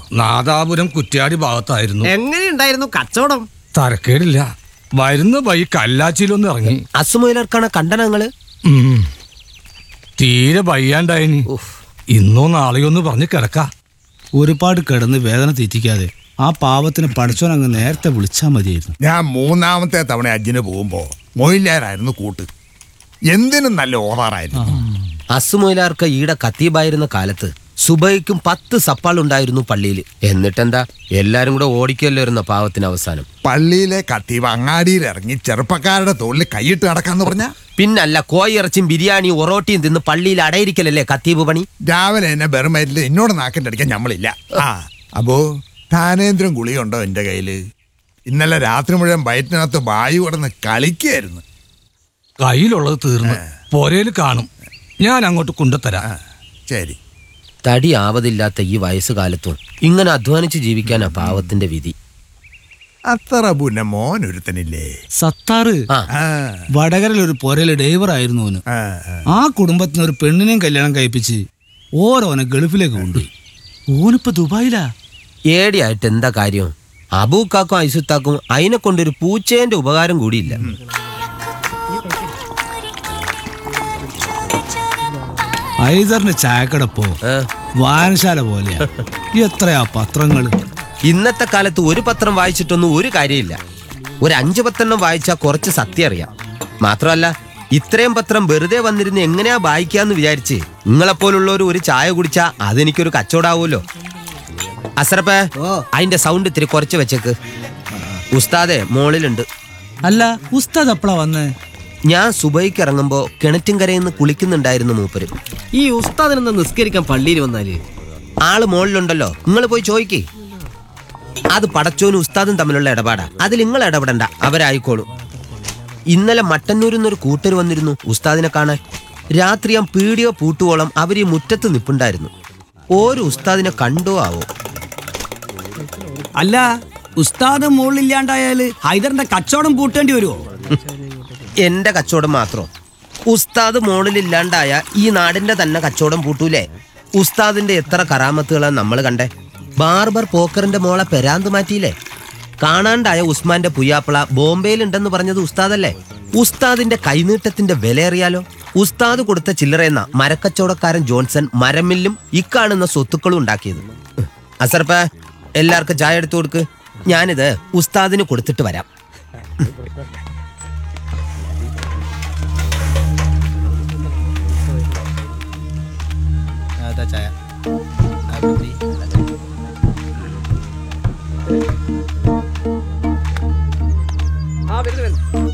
നാദാപുരം കുറ്റ്യാടി ഭാഗത്തായിരുന്നു എങ്ങനെയുണ്ടായിരുന്നു കച്ചവടം തരക്കേടില്ല വരുന്ന വഴി കല്ലാച്ചിയിലൊന്ന് ഇറങ്ങി അസുമയിലർക്കാണ് കണ്ടനങ്ങള് ഉം. തീരെ വയ്യാണ്ടായിനി ഇന്നോ നാളെയോ ഒന്ന് പറഞ്ഞ് കിടക്ക ഒരുപാട് കിടന്ന് വേദന തെറ്റിക്കാതെ ആ പാവത്തിന് പഠിച്ചോൻ അങ്ങ് നേരത്തെ വിളിച്ചാ മതിയായിരുന്നു ഞാൻ മൂന്നാമത്തെ തവണ അജ്ജിന് പോകുമ്പോ മൊയിലാരായിരുന്നു കൂട്ട് എന്തിനും നല്ല ഓറാറായിരുന്നു അസുമയിലാർക്ക് ഈടെ കത്തീബായിരുന്ന കാലത്ത് സുബൈക്കും പത്ത് സപ്പാൾ ഉണ്ടായിരുന്നു പള്ളിയിൽ എന്നിട്ടെന്താ എല്ലാരും കൂടെ ഓടിക്കല്ലായിരുന്ന പാവത്തിന് അവസാനം പള്ളിയിലെ കത്തീവ് അങ്ങാടിയിൽ ഇറങ്ങി ചെറുപ്പക്കാരുടെ തോളിൽ കൈയിട്ട് നടക്കാന്ന് പറഞ്ഞ പിന്നല്ല കോയിറച്ചിയും ബിരിയാണിയും ഒറോട്ടിയും തിന്ന് പള്ളിയിൽ അടയിരിക്കലല്ലേ കത്തീബ് പണി രാവിലെ എന്നെ ബെറുമേറ്റിൽ എന്നോട് നാക്കിന്റെ അടിക്കാൻ ഞമ്മളില്ല ആ അപ്പോ താനേന്ദ്രം ഗുളിയുണ്ടോ എന്റെ കയ്യില് ഇന്നലെ രാത്രി മുഴുവൻ വയറ്റിനകത്ത് വായു കിടന്ന് കളിക്കായിരുന്നു കയ്യിലുള്ളത് തീർന്നു പോരയിൽ കാണും ഞാൻ അങ്ങോട്ട് കൊണ്ടുതരാം ആ ശരി തടി ആവതില്ലാത്ത ഈ വയസ്സുകാലത്തും ഇങ്ങനെ അധ്വാനിച്ച് ജീവിക്കാനാ പാവത്തിന്റെ വിധി അത്ര പുന്ന മോൻ ഒരുത്തനില്ലേ സത്താറ് ആ ആ വടകരയിൽ ഒരു പുരയിലെ ഡ്രൈവർ ആയിരുന്നു ഓന് ആ, ആ. ആ കുടുംബത്തിന് ഒരു പെണ്ണിനെയും കല്യാണം കഴിപ്പിച്ച് ഓരോനെ ഗൾഫിലേക്ക് കൊണ്ടുപോയി ഓനിപ്പോ ദുബായിലാ ഏടിയായിട്ട് എന്താ കാര്യം അബൂക്കാക്കും ഐസുത്താക്കും അതിനെ കൊണ്ടൊരു പൂച്ചേന്റെ ഉപകാരം കൂടിയില്ല ഐസറിന്റെ ചായക്കടപ്പോ ഏ? വായനശാല പോലെയാ എത്രയാ പത്രങ്ങള് ഇന്നത്തെ കാലത്ത് ഒരു പത്രം വായിച്ചിട്ടൊന്നും ഒരു കാര്യമില്ല ഒരു അഞ്ചു പത്തെണ്ണം വായിച്ചാൽ കുറച്ച് സത്യം അറിയാം മാത്രമല്ല ഇത്രയും പത്രം വെറുതെ വന്നിരുന്ന് എങ്ങനെയാ വായിക്കാന്ന് വിചാരിച്ച് നിങ്ങളെപ്പോലുള്ളവർ ഒരു ചായ കുടിച്ചാ അതെനിക്കൊരു കച്ചവടാവൂലോ അസറപ്പേ അതിന്റെ സൗണ്ട് ഇത്തിരി കുറച്ച് വെച്ചേക്ക് ഉസ്താദെ മോളിലുണ്ട് അല്ല ഉസ്താദ് എപ്പളാ വന്നേ ഞാൻ സുബൈക്ക് ഇറങ്ങുമ്പോ കിണറ്റിൻകരയിൽ കുളിക്കുന്നുണ്ടായിരുന്നു മൂപ്പര് ഈ ഉസ്താദിനെന്താ നിസ്കരിക്കാൻ പള്ളിയിൽ വന്നാല് ആള് മോളിലുണ്ടല്ലോ നിങ്ങൾ പോയി ചോദിക്കേ അത് പടച്ചോനും ഉസ്താദും തമ്മിലുള്ള ഇടപാടാ അതിൽ നിങ്ങൾ ഇടപെടണ്ട അവരായിക്കോളും ഇന്നലെ മട്ടന്നൂരിൽ നിന്നൊരു കൂട്ടർ വന്നിരുന്നു ഉസ്താദിനെ കാണാൻ രാത്രി ഞാൻ പീടിയോ പൂട്ടുവോളം അവർ ഈ മുറ്റത്ത് നിപ്പുണ്ടായിരുന്നു ഓരോ ഉസ്താദിനെ കണ്ടോ ആവോ അല്ല ഉസ്താദ് മുകളിലില്ലാണ്ടായാല് ഹൈദറിന്റെ കച്ചവടം പൂട്ടേണ്ടി വരുമോ എന്റെ കച്ചവടം മാത്രം ഉസ്താദ് മോളിലില്ലാണ്ടായ ഈ നാടിന്റെ തന്നെ കച്ചവടം പൂട്ടൂലേ ഉസ്താദിന്റെ എത്ര കറാമത്തുകളാ നമ്മൾ കണ്ടേ ബാർബർ പോക്കറിന്റെ മോളെ പെരാന്ത് മാറ്റിയില്ലേ കാണാണ്ടായ ഉസ്മാന്റെ പുയ്യാപ്പിള ബോംബെയിലുണ്ടെന്ന് പറഞ്ഞത് ഉസ്താദല്ലേ ഉസ്താദിന്റെ കൈനീട്ടത്തിന്റെ വില അറിയാലോ ഉസ്താദ് കൊടുത്ത ചില്ലറയെന്ന മരക്കച്ചവടക്കാരൻ ജോൺസൺ മരമില്ലും ഇക്കാണുന്ന സ്വത്തുക്കളും ഉണ്ടാക്കിയത് അസർപ്പ എല്ലാവർക്കും ചായ എടുത്തു കൊടുക്ക് ഞാനിത് ഉസ്താദിന് കൊടുത്തിട്ട് വരാം ചായ